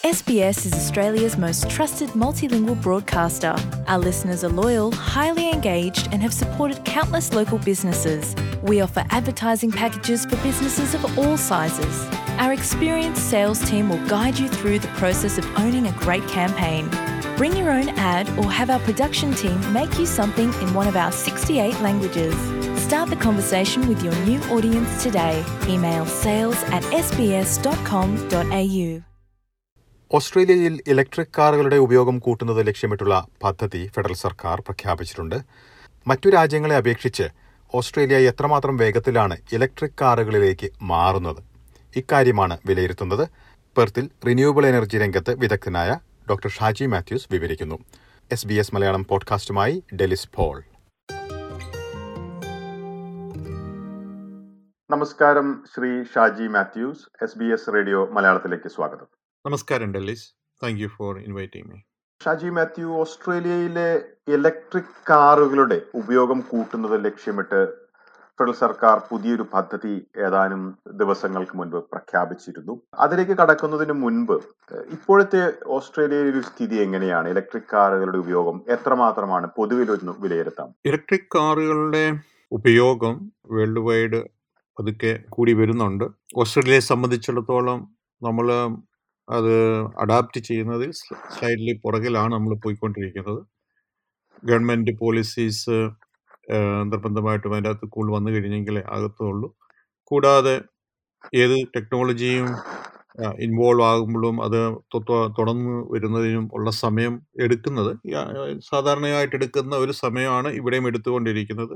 SBS is Australia's most trusted multilingual broadcaster. Our listeners are loyal, highly engaged, and have supported countless local businesses. We offer advertising packages for businesses of all sizes. Our experienced sales team will guide you through the process of owning a great campaign. Bring your own ad or have our production team make you something in one of our 68 languages. Start the conversation with your new audience today. Email sales at sbs.com.au. ഓസ്ട്രേലിയയിൽ electric കാറുകളുടെ ഉപയോഗം കൂട്ടുന്നത് ലക്ഷ്യമിട്ടുള്ള പദ്ധതി federal സർക്കാർ പ്രഖ്യാപിച്ചിട്ടുണ്ട് മറ്റു രാജ്യങ്ങളെ അപേക്ഷിച്ച് ഓസ്ട്രേലിയ എത്രമാത്രം വേഗത്തിലാണ് ഇലക്ട്രിക് കാറുകളിലേക്ക് മാറുന്നത് ഇക്കാര്യമാണ് വിലയിരുത്തുന്നത് പെർത്തിൽ റിന്യൂവബിൾ എനർജി രംഗത്ത് വിദഗ്ധനായ ഡോക്ടർ ഷാജി മാത്യൂസ് വിവരിക്കുന്നു എസ് ബി എസ് മലയാളം പോഡ്കാസ്റ്റുമായി ഡെലിസ് പോൾ നമസ്കാരം Shri Shaji Mathews S B S radio മലയാളത്തിലേക്ക് സ്വാഗതം നമസ്കാരം Delys thank you for inviting me Shaji Mathew ഓസ്ട്രേലിയയിലെ ഇലക്ട്രിക് കാറുകളുടെ ഉപയോഗം കൂട്ടുന്നത് ലക്ഷ്യമിട്ട് ഫെഡറൽ സർക്കാർ പുതിയൊരു പദ്ധതി ഏതാനും ദിവസങ്ങൾക്ക് മുൻപ് പ്രഖ്യാപിച്ചിരുന്നു അതിലേക്ക് കടക്കുന്നതിന് മുൻപ് ഇപ്പോഴത്തെ ഓസ്ട്രേലിയയിലെ ഒരു സ്ഥിതി എങ്ങനെയാണ് ഇലക്ട്രിക് കാറുകളുടെ ഉപയോഗം എത്രമാത്രമാണ് പൊതുവിൽ ഒന്ന് വിലയിരുത്താം ഇലക്ട്രിക് കാറുകളുടെ ഉപയോഗം വേൾഡ് വൈഡ് പതുക്കെ കൂടി വരുന്നുണ്ട് ഓസ്ട്രേലിയയെ സംബന്ധിച്ചിടത്തോളം നമ്മൾ അത് അഡാപ്റ്റ് ചെയ്യുന്നതിൽ സ്ലൈഡ്ലി പുറകിലാണ് നമ്മൾ പോയിക്കൊണ്ടിരിക്കുന്നത് ഗവൺമെൻറ് പോളിസീസ് നിർബന്ധമായിട്ടും അതിൻ്റെ അകത്ത് കൂടുതൽ വന്നു കഴിഞ്ഞെങ്കിലേ അകത്തുള്ളൂ കൂടാതെ ഏത് ടെക്നോളജിയും ഇൻവോൾവ് ആകുമ്പോഴും അത് തുടർന്ന് വരുന്നതിനും ഉള്ള സമയം എടുക്കുന്നത് സാധാരണയായിട്ട് എടുക്കുന്ന ഒരു സമയമാണ് ഇവിടെയും എടുത്തുകൊണ്ടിരിക്കുന്നത്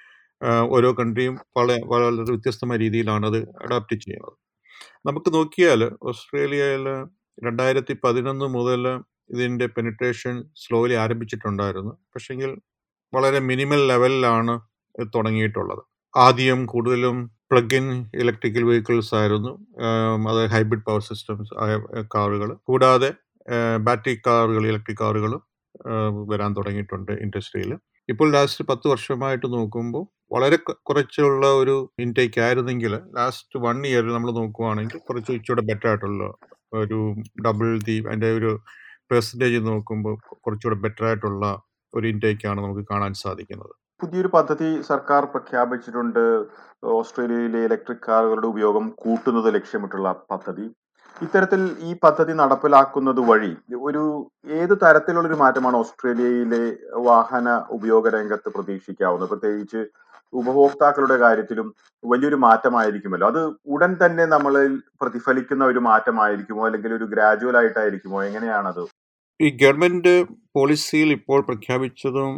ഓരോ കൺട്രിയും വളരെ വളരെ വ്യത്യസ്തമായ രീതിയിലാണ് അത് അഡാപ്റ്റ് ചെയ്യുന്നത് നമുക്ക് നോക്കിയാൽ ഓസ്ട്രേലിയയിൽ രണ്ടായിരത്തി പതിനൊന്ന് മുതൽ ഇതിൻ്റെ പെനിട്രേഷൻ സ്ലോലി ആരംഭിച്ചിട്ടുണ്ടായിരുന്നു പക്ഷെങ്കിൽ വളരെ മിനിമൽ ലെവലിലാണ് തുടങ്ങിയിട്ടുള്ളത് ആദ്യം കൂടുതലും പ്ലഗ് ഇൻ ഇലക്ട്രിക്കൽ വെഹിക്കിൾസ് ആയിരുന്നു അത് ഹൈബ്രിഡ് പവർ സിസ്റ്റംസ് ആയ കാറുകൾ കൂടാതെ ബാറ്ററി കാറുകൾ ഇലക്ട്രിക് കാറുകളും വരാൻ തുടങ്ങിയിട്ടുണ്ട് ഇൻഡസ്ട്രിയിൽ ഇപ്പോൾ ലാസ്റ്റ് പത്ത് വർഷമായിട്ട് നോക്കുമ്പോൾ വളരെ കുറച്ചുള്ള ഒരു ഇൻടേക്ക് ആയിരുന്നെങ്കിൽ ലാസ്റ്റ് വൺ ഇയറിൽ നമ്മൾ നോക്കുവാണെങ്കിൽ കുറച്ച് ഇച്ചിരി ബെറ്റർ ആയിട്ടുള്ള ഒരു ഡബിൾ ദി അതിൻ്റെ ഒരു പെർസെൻറ്റേജ് നോക്കുമ്പോൾ കുറച്ചുകൂടെ ബെറ്റർ ആയിട്ടുള്ള ഒരു ഇൻടേക്കാണ് നമുക്ക് കാണാൻ സാധിക്കുന്നത് പുതിയൊരു പദ്ധതി സർക്കാർ പ്രഖ്യാപിച്ചിട്ടുണ്ട് ഓസ്ട്രേലിയയിലെ ഇലക്ട്രിക് കാറുകളുടെ ഉപയോഗം കൂട്ടുന്നത് ലക്ഷ്യമിട്ടുള്ള പദ്ധതി ഇത്തരത്തിൽ ഈ പദ്ധതി നടപ്പിലാക്കുന്നത് വഴി ഒരു ഏത് തരത്തിലുള്ള ഒരു മാറ്റമാണ് ഓസ്ട്രേലിയയിലെ വാഹന ഉപയോഗ രംഗത്ത് പ്രതീക്ഷിക്കാവുന്നത് പ്രത്യേകിച്ച് ഉപഭോക്താക്കളുടെ കാര്യത്തിലും വലിയൊരു മാറ്റമായിരിക്കുമല്ലോ അത് ഉടൻ തന്നെ നമ്മളിൽ പ്രതിഫലിക്കുന്ന ഒരു മാറ്റമായിരിക്കുമോ അല്ലെങ്കിൽ ഒരു ഗ്രാജുവൽ ആയിട്ടായിരിക്കുമോ എങ്ങനെയാണത് ഈ ഗവൺമെന്റ് പോളിസിയിൽ ഇപ്പോൾ പ്രഖ്യാപിച്ചതും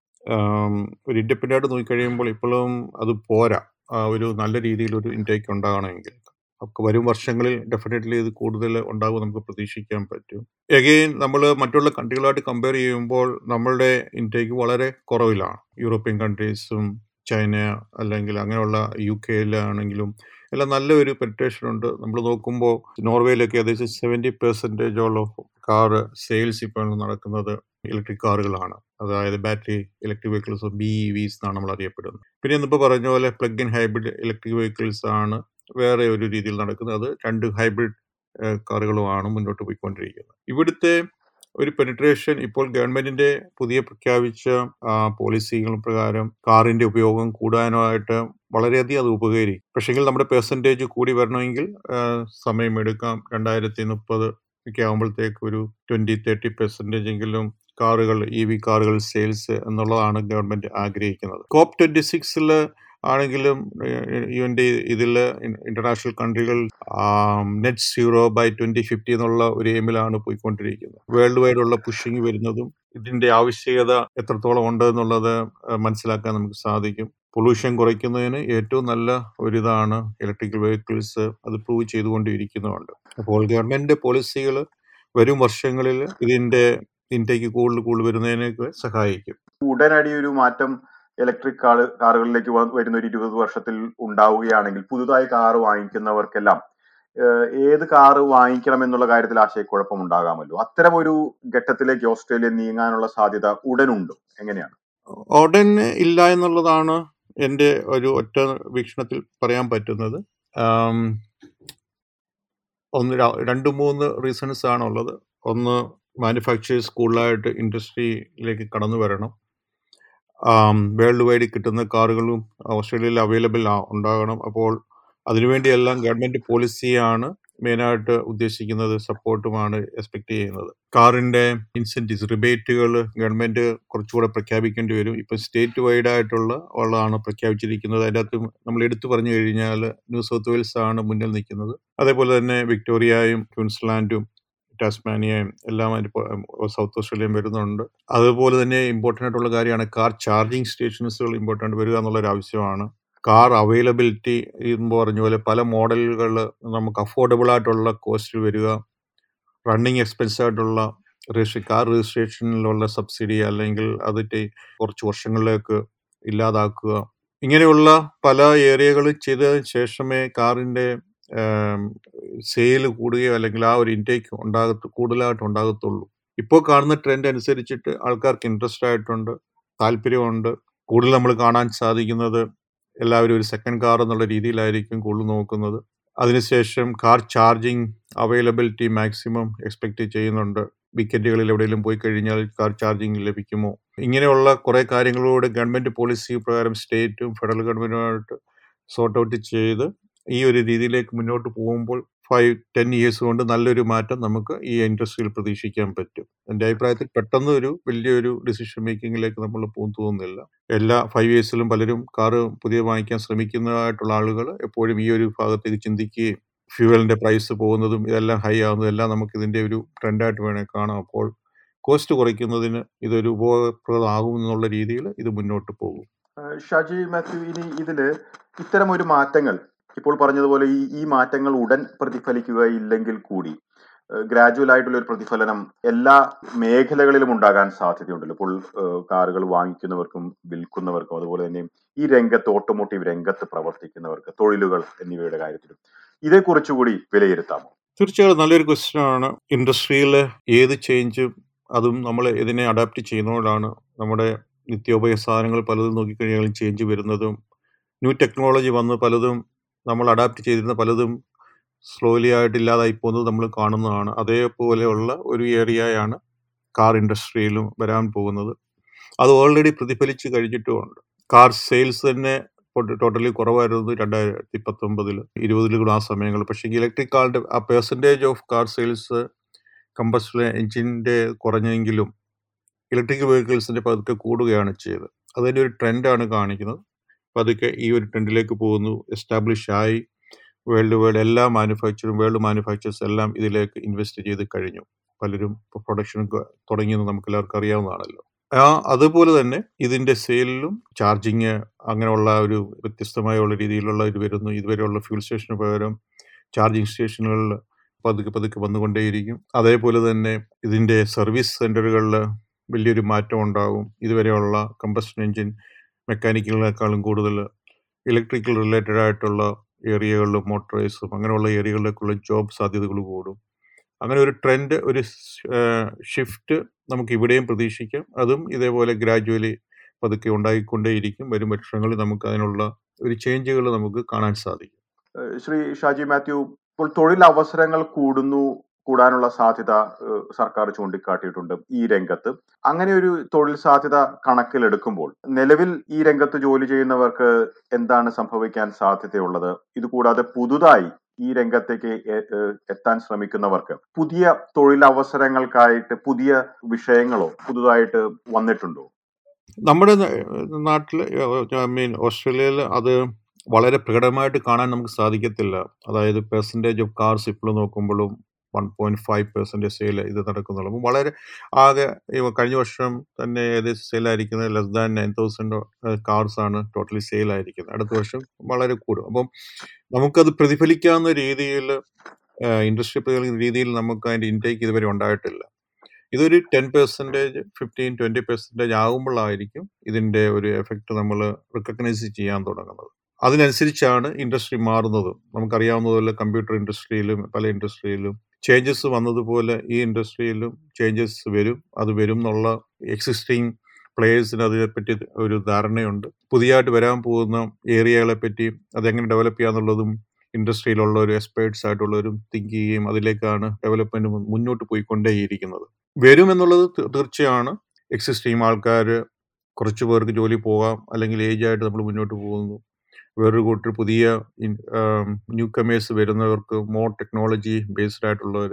ഒരു ഇൻഡിപെൻഡൻ്റ് നോക്കിക്കഴിയുമ്പോൾ ഇപ്പോഴും അത് പോരാ ഒരു നല്ല രീതിയിൽ ഒരു ഇൻടേക്ക് ഉണ്ടാകണമെങ്കിൽ വരും വർഷങ്ങളിൽ ഡെഫിനറ്റ്ലി ഇത് കൂടുതൽ ഉണ്ടാകും നമുക്ക് പ്രതീക്ഷിക്കാൻ പറ്റും എഗെയിൻ നമ്മൾ മറ്റുള്ള കൺട്രികളായിട്ട് കമ്പയർ ചെയ്യുമ്പോൾ നമ്മളുടെ ഇൻടേക്ക് വളരെ കുറവിലാണ് യൂറോപ്യൻ കൺട്രീസും ചൈന അല്ലെങ്കിൽ അങ്ങനെയുള്ള യു കെയിലാണെങ്കിലും എല്ലാം നല്ലൊരു പെനിട്രേഷൻ ഉണ്ട് നമ്മൾ നോക്കുമ്പോൾ നോർവേയിലൊക്കെ ഏകദേശം സെവൻറ്റി പെർസെൻറ്റേജോളം കാർ സെയിൽസ് ഇപ്പോൾ നടക്കുന്നത് ഇലക്ട്രിക് കാറുകളാണ് അതായത് battery electric vehicles B E Vs എന്നാണ് നമ്മൾ അറിയപ്പെടുന്നത് പിന്നെ ഇന്നിപ്പോൾ പറഞ്ഞ പോലെ plug in hybrid electric vehicles ആണ് വേറെ ഒരു രീതിയിൽ നടക്കുന്നത് അത് രണ്ട് ഹൈബ്രിഡ് കാറുകളുമാണ് മുന്നോട്ട് പോയിക്കൊണ്ടിരിക്കുന്നത് ഇവിടുത്തെ ഒരു പെനിട്രേഷൻ ഇപ്പോൾ ഗവൺമെന്റിന്റെ പുതിയ പ്രഖ്യാപിച്ച പോളിസികൾ പ്രകാരം കാറിന്റെ ഉപയോഗം കൂടാനായിട്ട് വളരെയധികം അത് ഉപകരിക്കും പക്ഷെങ്കിൽ നമ്മുടെ പെർസെൻറ്റേജ് കൂടി വരണമെങ്കിൽ സമയമെടുക്കാം രണ്ടായിരത്തി മുപ്പത് ഒക്കെ ആകുമ്പോഴത്തേക്ക് ഒരു ട്വന്റി തേർട്ടി പെർസെൻറ്റേജ് എങ്കിലും കാറുകൾ ഇ വി കാറുകൾ സെയിൽസ് എന്നുള്ളതാണ് ഗവൺമെന്റ് ആഗ്രഹിക്കുന്നത് കോപ്പ് ട്വന്റി സിക്സിൽ ആണെങ്കിലും യുവിൻ്റെ ഇതിൽ international countries net zero by twenty fifty എന്നുള്ള ഒരു എയിമിലാണ് പോയിക്കൊണ്ടിരിക്കുന്നത് വേൾഡ് വൈഡ് ഉള്ള പുഷിങ് വരുന്നതും ഇതിന്റെ ആവശ്യകത എത്രത്തോളം ഉണ്ട് എന്നുള്ളത് മനസ്സിലാക്കാൻ നമുക്ക് സാധിക്കും പൊല്യൂഷൻ കുറയ്ക്കുന്നതിന് ഏറ്റവും നല്ല ഒരിതാണ് ഇലക്ട്രിക്കൽ വെഹിക്കിൾസ് അത് പ്രൂവ് ചെയ്തുകൊണ്ടിരിക്കുന്നുണ്ട് അപ്പോൾ ഗവൺമെന്റ് പോളിസികൾ വരും വർഷങ്ങളിൽ ഇതിന്റെ ഇൻടേക്ക് കൂടുതൽ കൂടുതൽ വരുന്നതിനൊക്കെ സഹായിക്കും ഉടനടി ഒരു മാറ്റം ഇലക്ട്രിക് കാർ കാറുകളിലേക്ക് വരുന്ന ഒരു ഇരുപത് വർഷത്തിൽ ഉണ്ടാവുകയാണെങ്കിൽ പുതുതായി കാർ വാങ്ങിക്കുന്നവർക്കെല്ലാം ഏത് കാറ് വാങ്ങിക്കണം എന്നുള്ള കാര്യത്തിൽ ആശയക്കുഴപ്പം ഉണ്ടാകാമല്ലോ അത്തരം ഒരു ഘട്ടത്തിലേക്ക് ഓസ്ട്രേലിയ നീങ്ങാനുള്ള സാധ്യത ഉടനുണ്ടോ എങ്ങനെയാണ് ഉടൻ ഇല്ല എന്നുള്ളതാണ് എൻ്റെ ഒരു ഒറ്റ വീക്ഷണത്തിൽ പറയാൻ പറ്റുന്നത് ഒന്ന് ര- രണ്ട് മൂന്ന് റീസൺസ് ആണുള്ളത് ഒന്ന് മാനുഫാക്ചേഴ്സ് കൂടുതലായിട്ട് ഇൻഡസ്ട്രിയിലേക്ക് കടന്നു വരണം വേൾഡ് വൈഡ് കിട്ടുന്ന കാറുകളും ഓസ്ട്രേലിയയിൽ അവൈലബിൾ ഉണ്ടാകണം അപ്പോൾ അതിനുവേണ്ടിയെല്ലാം ഗവൺമെന്റ് പോളിസിയാണ് മെയിനായിട്ട് ഉദ്ദേശിക്കുന്നത് സപ്പോർട്ടുമാണ് എക്സ്പെക്ട് ചെയ്യുന്നത് കാറിന്റെ ഇൻസെന്റീവ്സ് റിബേറ്റുകൾ ഗവൺമെന്റ് കുറച്ചുകൂടെ പ്രഖ്യാപിക്കേണ്ടി വരും ഇപ്പൊ സ്റ്റേറ്റ് വൈഡ് ആയിട്ടുള്ള ഉള്ളതാണ് പ്രഖ്യാപിച്ചിരിക്കുന്നത് അതിൻ്റെ അകത്ത് നമ്മൾ എടുത്തു പറഞ്ഞു കഴിഞ്ഞാൽ ന്യൂ സൗത്ത് വെയിൽസ് ആണ് മുന്നിൽ നിൽക്കുന്നത് അതേപോലെ തന്നെ വിക്ടോറിയയും ക്വീൻസ്ലാൻഡും ടാസ്മാനിയയും എല്ലാം അതിന്റെ പൊ- സൗത്ത് ഓസ്ട്രേലിയയും വരുന്നുണ്ട് അതുപോലെ തന്നെ ഇമ്പോർട്ടൻ്റ് ആയിട്ടുള്ള കാര്യമാണ് കാർ ചാർജിങ് സ്റ്റേഷൻസുകൾ ഇമ്പോർട്ടൻ്റ് വരിക എന്നുള്ളൊരു ആവശ്യമാണ് കാർ അവൈലബിലിറ്റി എന്ന് പറഞ്ഞ പോലെ പല മോഡലുകൾ നമുക്ക് അഫോർഡബിൾ ആയിട്ടുള്ള കോസ്റ്റിൽ വരിക റണ്ണിങ് എക്സ്പെൻസ് ആയിട്ടുള്ള രജിസ്ട്രേ കാർ രജിസ്ട്രേഷനിലുള്ള സബ്സിഡി അല്ലെങ്കിൽ അതിൻ്റെ കുറച്ച് വർഷങ്ങളിലേക്ക് ഇല്ലാതാക്കുക ഇങ്ങനെയുള്ള പല ഏരിയകൾ ചെയ്തതിന് ശേഷമേ കാറിൻ്റെ സെയിൽ കൂടുകയോ അല്ലെങ്കിൽ ആ ഒരു ഇൻടേക്ക് ഉണ്ടാകത്ത് കൂടുതലായിട്ട് ഉണ്ടാകത്തുള്ളൂ ഇപ്പോൾ കാണുന്ന ട്രെൻഡ് അനുസരിച്ചിട്ട് ആൾക്കാർക്ക് ഇൻട്രസ്റ്റ് ആയിട്ടുണ്ട് താല്പര്യമുണ്ട് കൂടുതൽ നമ്മൾ കാണാൻ സാധിക്കുന്നത് എല്ലാവരും ഒരു സെക്കൻഡ് കാർ എന്നുള്ള രീതിയിലായിരിക്കും കൂടുതൽ നോക്കുന്നത് അതിനുശേഷം car charging availability maximum expect ചെയ്യുന്നുണ്ട് വീക്കെൻഡുകളിൽ എവിടെയെങ്കിലും പോയി കഴിഞ്ഞാൽ കാർ ചാർജിങ് ലഭിക്കുമോ ഇങ്ങനെയുള്ള കുറേ കാര്യങ്ങളോട് ഗവൺമെന്റ് പോളിസി പ്രകാരം സ്റ്റേറ്റും ഫെഡറൽ ഗവൺമെന്റുമായിട്ട് സോർട്ട് ഔട്ട് ചെയ്ത് ഈ ഒരു രീതിയിലേക്ക് മുന്നോട്ട് പോകുമ്പോൾ ഫൈവ് ടെൻ ഇയേഴ്സ് കൊണ്ട് നല്ലൊരു മാറ്റം നമുക്ക് ഈ ഇൻഡസ്ട്രിയിൽ പ്രതീക്ഷിക്കാൻ പറ്റും എൻ്റെ അഭിപ്രായത്തിൽ പെട്ടെന്ന് ഒരു വലിയൊരു ഡിസിഷൻ മേക്കിങ്ങിലേക്ക് നമ്മൾ പോകും തോന്നുന്നില്ല എല്ലാ ഫൈവ് ഇയേഴ്സിലും പലരും കാറ് പുതിയ വാങ്ങിക്കാൻ ശ്രമിക്കുന്നതായിട്ടുള്ള ആളുകൾ എപ്പോഴും ഈ ഒരു ഭാഗത്തേക്ക് ചിന്തിക്കുകയും ഫ്യൂവലിന്റെ പ്രൈസ് പോകുന്നതും ഇതെല്ലാം ഹൈ ആവുന്നതും എല്ലാം നമുക്ക് ഇതിന്റെ ഒരു ട്രെൻഡായിട്ട് വേണേൽ കാണാം അപ്പോൾ കോസ്റ്റ് കുറയ്ക്കുന്നതിന് ഇതൊരു ഉപയോഗപ്രദമാകും എന്നുള്ള രീതിയിൽ ഇത് മുന്നോട്ട് പോകും ഏഹ് ഷാജി മാത്യു ഇനി ഇതില് ഇത്തരം ഒരു മാറ്റങ്ങൾ ഇപ്പോൾ പറഞ്ഞതുപോലെ ഈ ഈ മാറ്റങ്ങൾ ഉടൻ പ്രതിഫലിക്കുകയില്ലെങ്കിൽ കൂടി ഗ്രാജുവൽ ആയിട്ടുള്ള ഒരു പ്രതിഫലനം എല്ലാ മേഖലകളിലും ഉണ്ടാകാൻ സാധ്യതയുണ്ടല്ലോ ഇപ്പോൾ ഏഹ് കാറുകൾ വാങ്ങിക്കുന്നവർക്കും വിൽക്കുന്നവർക്കും അതുപോലെ തന്നെ ഈ രംഗത്ത് ഓട്ടോമോട്ടീവ് രംഗത്ത് പ്രവർത്തിക്കുന്നവർക്ക് തൊഴിലുകൾ എന്നിവയുടെ കാര്യത്തിലും ഇതേക്കുറിച്ചുകൂടി വിലയിരുത്താമോ തീർച്ചയായും നല്ലൊരു ക്വസ്റ്റ്യൻ ആണ് ഇൻഡസ്ട്രിയിൽ ഏത് ചേഞ്ചും അതും നമ്മൾ ഇതിനെ അഡാപ്റ്റ് ചെയ്യുന്നതുകൊണ്ടാണ് നമ്മുടെ നിത്യോപയോഗ സാധനങ്ങൾ പലതും നോക്കിക്കഴിഞ്ഞാൽ ചേഞ്ച് വരുന്നതും ന്യൂ ടെക്നോളജി വന്ന് പലതും നമ്മൾ അഡാപ്റ്റ് ചെയ്തിരുന്ന പലതും സ്ലോലി ആയിട്ട് ഇല്ലാതായി പോകുന്നത് നമ്മൾ കാണുന്നതാണ് അതേപോലെയുള്ള ഒരു ഏരിയയാണ് കാർ ഇൻഡസ്ട്രിയിലും വരാൻ പോകുന്നത് അത് ഓൾറെഡി പ്രതിഫലിച്ച് കഴിഞ്ഞിട്ടുമുണ്ട് കാർ സെയിൽസ് തന്നെ ടോട്ടലി കുറവായിരുന്നത് രണ്ടായിരത്തി പത്തൊമ്പതിൽ ഇരുപതിലും ആ സമയങ്ങൾ പക്ഷേ ഇലക്ട്രിക് കാറിന്റെ ആ percentage of car sales combustion എഞ്ചിൻ്റെ കുറഞ്ഞെങ്കിലും ഇലക്ട്രിക് വെഹിക്കിൾസിന്റെ പതുക്കെ കൂടുകയാണ് ചെയ്തത് അതിൻ്റെ ഒരു ട്രെൻഡാണ് കാണിക്കുന്നത് പതുക്കെ ഈ ഒരു ട്രെൻഡിലേക്ക് പോകുന്നു എസ്റ്റാബ്ലിഷ് ആയി വേൾഡ് വൈഡ് എല്ലാ മാനുഫാക്ചറും വേൾഡ് മാനുഫാക്ചേഴ്സ് എല്ലാം ഇതിലേക്ക് ഇൻവെസ്റ്റ് ചെയ്ത് കഴിഞ്ഞു പലരും പ്രൊഡക്ഷൻ തുടങ്ങിയെന്ന് നമുക്ക് എല്ലാവർക്കും അറിയാവുന്നതാണല്ലോ ആ അതുപോലെ തന്നെ ഇതിന്റെ സെയിലിലും ചാർജിങ് അങ്ങനെയുള്ള ഒരു വ്യത്യസ്തമായുള്ള രീതിയിലുള്ള ഇത് വരുന്നു ഇതുവരെയുള്ള ഫ്യൂൽ സ്റ്റേഷന് പകരം ചാർജിങ് സ്റ്റേഷനുകളിൽ പതുക്കെ പതുക്കെ വന്നുകൊണ്ടേയിരിക്കും അതേപോലെ തന്നെ ഇതിന്റെ സർവീസ് സെന്ററുകളിൽ വലിയൊരു മാറ്റം ഉണ്ടാകും ഇതുവരെയുള്ള കമ്പസ്റ്റൻ എഞ്ചിൻ മെക്കാനിക്കലിനേക്കാളും കൂടുതൽ ഇലക്ട്രിക്കൽ റിലേറ്റഡ് ആയിട്ടുള്ള ഏരിയകളിലും മോട്ടറൈസും അങ്ങനെയുള്ള ഏരിയകളിലേക്കുള്ള ജോബ് സാധ്യതകൾ കൂടും അങ്ങനെ ഒരു ട്രെൻഡ് ഒരു ഷിഫ്റ്റ് നമുക്ക് ഇവിടെയും പ്രതീക്ഷിക്കാം അതും ഇതേപോലെ ഗ്രാജുവലി പതുക്കെ ഉണ്ടായിക്കൊണ്ടേയിരിക്കും വരും വർഷങ്ങളിൽ നമുക്ക് അതിനുള്ള ഒരു ചേഞ്ചുകൾ നമുക്ക് കാണാൻ സാധിക്കും ഏഹ് ശ്രീ ഷാജി മാത്യു ഇപ്പോൾ തൊഴിൽ അവസരങ്ങൾ കൂടുന്നു കൂടാനുള്ള സാധ്യത ഏഹ് സർക്കാർ ചൂണ്ടിക്കാട്ടിയിട്ടുണ്ട് ഈ രംഗത്ത് അങ്ങനെ ഒരു തൊഴിൽ സാധ്യത കണക്കിലെടുക്കുമ്പോൾ നിലവിൽ ഈ രംഗത്ത് ജോലി ചെയ്യുന്നവർക്ക് എന്താണ് സംഭവിക്കാൻ സാധ്യതയുള്ളത് ഇതുകൂടാതെ പുതുതായി ഈ രംഗത്തേക്ക് എ- ഏഹ് എത്താൻ ശ്രമിക്കുന്നവർക്ക് പുതിയ തൊഴിലവസരങ്ങൾക്കായിട്ട് പുതിയ വിഷയങ്ങളോ പുതുതായിട്ട് വന്നിട്ടുണ്ടോ നമ്മുടെ നാട്ടിൽ ഐ മീൻ ഓസ്ട്രേലിയയിൽ അത് വളരെ പ്രകടമായിട്ട് കാണാൻ നമുക്ക് സാധിക്കത്തില്ല അതായത് പെർസെൻറ്റേജ് ഓഫ് കാർസ് ഇപ്പോൾ നോക്കുമ്പോഴും one point five percentage sale ഇത് നടക്കുന്നുള്ളൂ അപ്പം വളരെ ആകെ ഈ കഴിഞ്ഞ വർഷം തന്നെ ഏകദേശം സെയിലായിരിക്കുന്നത് less than nine thousand cars ആണ് ടോട്ടലി സെയിലായിരിക്കുന്നത് അടുത്ത വർഷം വളരെ കൂടും അപ്പം നമുക്കത് പ്രതിഫലിക്കാവുന്ന രീതിയിൽ ഇൻഡസ്ട്രി പ്രതിഫലിക്കുന്ന രീതിയിൽ നമുക്ക് അതിൻ്റെ ഇൻടേക്ക് ഇതുവരെ ഉണ്ടായിട്ടില്ല ഇതൊരു ten percentage fifteen twenty percentage ആകുമ്പോഴായിരിക്കും ഇതിൻ്റെ ഒരു എഫക്റ്റ് നമ്മൾ റിക്കഗ്നൈസ് ചെയ്യാൻ തുടങ്ങുന്നത് അതിനനുസരിച്ചാണ് ഇൻഡസ്ട്രി മാറുന്നത് നമുക്കറിയാവുന്നതുപോലെ കമ്പ്യൂട്ടർ ഇൻഡസ്ട്രിയിലും പല ഇൻഡസ്ട്രിയിലും ചേഞ്ചസ് വന്നതുപോലെ ഈ ഇൻഡസ്ട്രിയിലും ചേഞ്ചസ് വരും അത് വരും എന്നുള്ള എക്സിസ്റ്റിംഗ് പ്ലേയേഴ്സിന് അതിനെപ്പറ്റി ഒരു ധാരണയുണ്ട് പുതിയതായിട്ട് വരാൻ പോകുന്ന ഏരിയകളെ പറ്റി അതെങ്ങനെ ഡെവലപ്പ് ചെയ്യാന്നുള്ളതും ഇൻഡസ്ട്രിയിലുള്ള ഒരു എക്സ്പേർട്സ് ആയിട്ടുള്ളവരും തിങ്ക് ചെയ്യുകയും അതിലേക്കാണ് ഡെവലപ്മെന്റ് മുന്നോട്ട് പോയിക്കൊണ്ടേയിരിക്കുന്നത് വരുമെന്നുള്ളത് തീ- തീർച്ചയാണ് എക്സിസ്റ്റ് ചെയ്യും ആൾക്കാർ കുറച്ച് പേർക്ക് ജോലി പോകാം അല്ലെങ്കിൽ ഏജ് ആയിട്ട് നമ്മൾ മുന്നോട്ട് പോകുന്നു വേറൊരു കൂട്ടർ പുതിയ ന്യൂ കമേഴ്സ് വരുന്നവർക്ക് മോർ ടെക്നോളജി ബേസ്ഡ് ആയിട്ടുള്ളവർ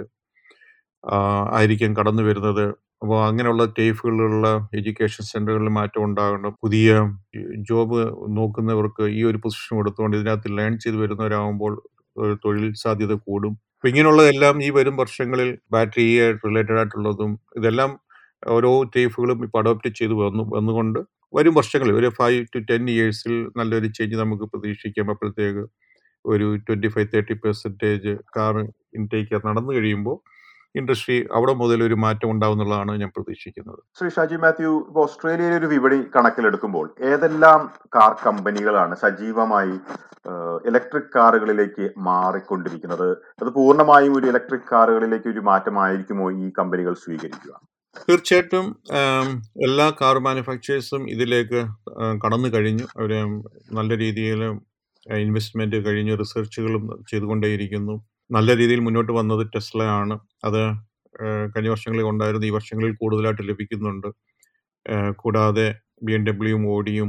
ആയിരിക്കും കടന്നു വരുന്നത് അപ്പോൾ അങ്ങനെയുള്ള ടേഫുകളിലുള്ള എഡ്യൂക്കേഷൻ സെന്ററുകളിൽ മാറ്റം ഉണ്ടാകണം പുതിയ ജോബ് നോക്കുന്നവർക്ക് ഈ ഒരു പൊസിഷൻ കൊടുത്തുകൊണ്ട് ഇതിനകത്ത് ലേൺ ചെയ്ത് വരുന്നവരാകുമ്പോൾ ഒരു തൊഴിൽ സാധ്യത കൂടും അപ്പൊ ഇങ്ങനെയുള്ളതെല്ലാം ഈ വരും വർഷങ്ങളിൽ ബാറ്ററി റിലേറ്റഡ് ആയിട്ടുള്ളതും ഇതെല്ലാം ഓരോ ടേഫുകളും ഇപ്പോൾ അഡോപ്റ്റ് ചെയ്ത് വന്നു വന്നുകൊണ്ട് വരും വർഷങ്ങളിൽ ഒരു ഫൈവ് ടു ടെൻ ഇയേഴ്സിൽ നല്ലൊരു ചേഞ്ച് നമുക്ക് പ്രതീക്ഷിക്കാം അപ്പോഴത്തേക്ക് ഒരു twenty five thirty percentage car intake നടന്നു കഴിയുമ്പോൾ ഇൻഡസ്ട്രി അവിടെ മുതൽ ഒരു മാറ്റം ഉണ്ടാവുന്നുള്ളതാണ് ഞാൻ പ്രതീക്ഷിക്കുന്നത് ശ്രീ ഷാജി മാത്യു ഇപ്പൊ ഓസ്ട്രേലിയയിലെ ഒരു വിപണി കണക്കിലെടുക്കുമ്പോൾ ഏതെല്ലാം കാർ കമ്പനികളാണ് സജീവമായി ഇലക്ട്രിക് കാറുകളിലേക്ക് മാറിക്കൊണ്ടിരിക്കുന്നത് അത് പൂർണ്ണമായും ഒരു ഇലക്ട്രിക് കാറുകളിലേക്ക് ഒരു മാറ്റമായിരിക്കുമോ ഈ കമ്പനികൾ സ്വീകരിക്കുക തീർച്ചയായിട്ടും ആം, എല്ലാ കാർ മാനുഫാക്ചേഴ്സും ഇതിലേക്ക് ആ, കടന്നു കഴിഞ്ഞു അവർ നല്ല രീതിയിൽ ഇൻവെസ്റ്റ്മെന്റ് കഴിഞ്ഞ് റിസർച്ചുകളും ചെയ്തുകൊണ്ടേയിരിക്കുന്നു നല്ല രീതിയിൽ മുന്നോട്ട് വന്നത് ടെസ്ലയാണ് അത് ആ, കഴിഞ്ഞ വർഷങ്ങളിൽ ഉണ്ടായിരുന്നു ഈ വർഷങ്ങളിൽ കൂടുതലായിട്ട് ലഭിക്കുന്നുണ്ട് ആ, കൂടാതെ ബി എം ഡബ്ല്യുവും ഓഡിയും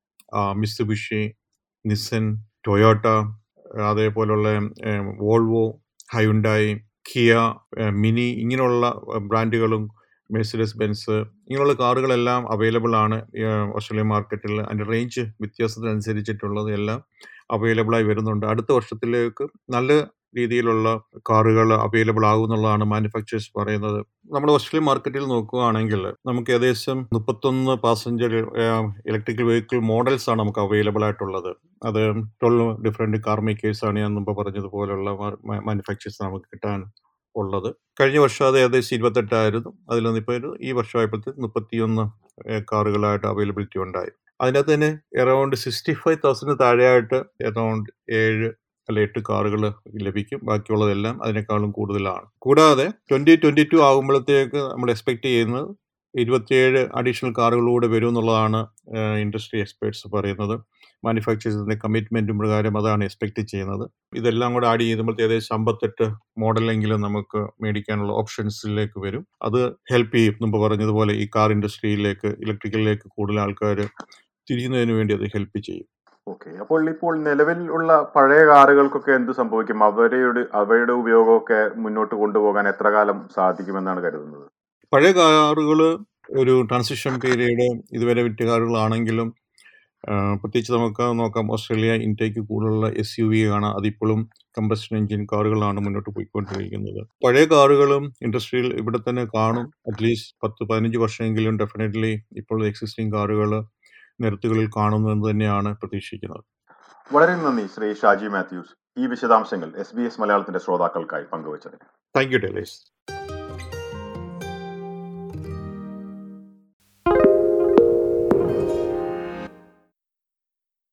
മിസ്സുബിഷി നിസൻ ടൊയോട്ട അതേപോലുള്ള ഏം, വോൾവോ ഹയുണ്ടായി കിയ ഏ, മിനി ഇങ്ങനെയുള്ള ബ്രാൻഡുകളും മെഴ്സിഡസ് ബെൻസ് ഇങ്ങനെയുള്ള കാറുകളെല്ലാം അവൈലബിൾ ആണ് ഏ, ഓസ്ട്രേലിയൻ മാർക്കറ്റിൽ അതിൻ്റെ റേഞ്ച് വ്യത്യാസത്തിനനുസരിച്ചിട്ടുള്ളത് എല്ലാം അവൈലബിൾ ആയി വരുന്നുണ്ട് അടുത്ത വർഷത്തിലേക്ക് നല്ല രീതിയിലുള്ള കാറുകൾ അവൈലബിൾ ആകുമെന്നുള്ളതാണ് മാനുഫാക്ചേഴ്സ് പറയുന്നത് നമ്മൾ ഓസ്ട്രേലിയൻ മാർക്കറ്റിൽ നോക്കുകയാണെങ്കിൽ നമുക്ക് ഏകദേശം മുപ്പത്തൊന്ന് പാസഞ്ചർ ഇലക്ട്രിക്കൽ വെഹിക്കിൾ മോഡൽസ് ആണ് നമുക്ക് അവൈലബിൾ ആയിട്ടുള്ളത് അത് ട്വൽവ് ഡിഫറെന്റ് കാർ മേക്കേഴ്സ് ആണ് ഞാൻ മുമ്പ് പറഞ്ഞതുപോലുള്ള മാനുഫാക്ചേഴ്സ് നമുക്ക് കിട്ടാൻ ഉള്ളത് കഴിഞ്ഞ വർഷം അത് ഏകദേശം ഇരുപത്തെട്ടായിരുന്നു അതിൽ നിന്ന് ഇപ്പോൾ ഒരു ഈ വർഷമായപ്പോഴത്തേക്ക് മുപ്പത്തിയൊന്ന് ഏഹ്, കാറുകളായിട്ട് അവൈലബിലിറ്റി ഉണ്ടായി അതിനകത്ത് തന്നെ അറൗണ്ട് സിക്സ്റ്റി ഫൈവ് തൗസൻഡ് താഴെയായിട്ട് അറൗണ്ട് ഏഴ് അല്ല എട്ട് കാറുകൾ ലഭിക്കും ബാക്കിയുള്ളതെല്ലാം അതിനേക്കാളും കൂടുതലാണ് കൂടാതെ ട്വന്റി ട്വന്റി ടു ആകുമ്പോഴത്തേക്ക് നമ്മൾ എക്സ്പെക്ട് ചെയ്യുന്നത് ഇരുപത്തിയേഴ് അഡീഷണൽ കാറുകളൂടെ വരും എന്നുള്ളതാണ് ഇൻഡസ്ട്രി എക്സ്പേർട്സ് പറയുന്നത് മാനുഫാക്ചേഴ്സിന്റെ കമ്മിറ്റ്മെന്റും പ്രകാരം അതാണ് എക്സ്പെക്ട് ചെയ്യുന്നത് ഇതെല്ലാം കൂടെ ആഡ് ചെയ്യുമ്പോൾ ഏകദേശം അമ്പത്തെട്ട് മോഡലെങ്കിലും നമുക്ക് മേടിക്കാനുള്ള ഓപ്ഷൻസിലേക്ക് വരും അത് ഹെൽപ്പ് ചെയ്യും മുമ്പ് പറഞ്ഞതുപോലെ ഈ കാർ ഇൻഡസ്ട്രിയിലേക്ക് ഇലക്ട്രിക്കലിലേക്ക് കൂടുതൽ ആൾക്കാർ തിരിയുന്നതിന് വേണ്ടി അത് ഹെൽപ്പ് ചെയ്യും ഓക്കെ അപ്പോൾ ഇപ്പോൾ നിലവിൽ ഉള്ള പഴയ കാറുകൾക്കൊക്കെ എന്ത് സംഭവിക്കും അവരുടെ അവയുടെ ഉപയോഗമൊക്കെ മുന്നോട്ട് കൊണ്ടുപോകാൻ എത്ര കാലം സാധിക്കുമെന്നാണ് കരുതുന്നത് പഴയ കാറുകൾ ഒരു ട്രാൻസിഷൻ പീരീഡ് ഇതുവരെ വിറ്റ കാറുകളാണെങ്കിലും ആ, പ്രത്യേകിച്ച് നമുക്ക് നോക്കാം ഓസ്ട്രേലിയ ഇൻടേക്ക് കൂടുതലുള്ള എസ് യു വി കാണാം അതിപ്പോഴും കമ്പസ്റ്റൻ എഞ്ചിൻ കാറുകളാണ് മുന്നോട്ട് പോയിക്കൊണ്ടിരിക്കുന്നത് പഴയ കാറുകളും ഇൻഡസ്ട്രിയിൽ ഇവിടെ തന്നെ കാണും അറ്റ്ലീസ്റ്റ് പത്ത് പതിനഞ്ച് വർഷമെങ്കിലും ഡെഫിനറ്റ്ലി ഇപ്പോൾ എക്സിസ്റ്റിംഗ് കാറുകൾ നിരത്തുകളിൽ കാണുന്നു എന്ന് തന്നെയാണ് പ്രതീക്ഷിക്കുന്നത് വളരെ നന്ദി ശ്രീ ഷാജി മാത്യൂസ് ഈ വിശദാംശങ്ങൾ എസ് ബി എസ് മലയാളത്തിന്റെ ശ്രോതാക്കൾക്കായി പങ്കുവച്ചതിന് താങ്ക് യു ഡെലീസ്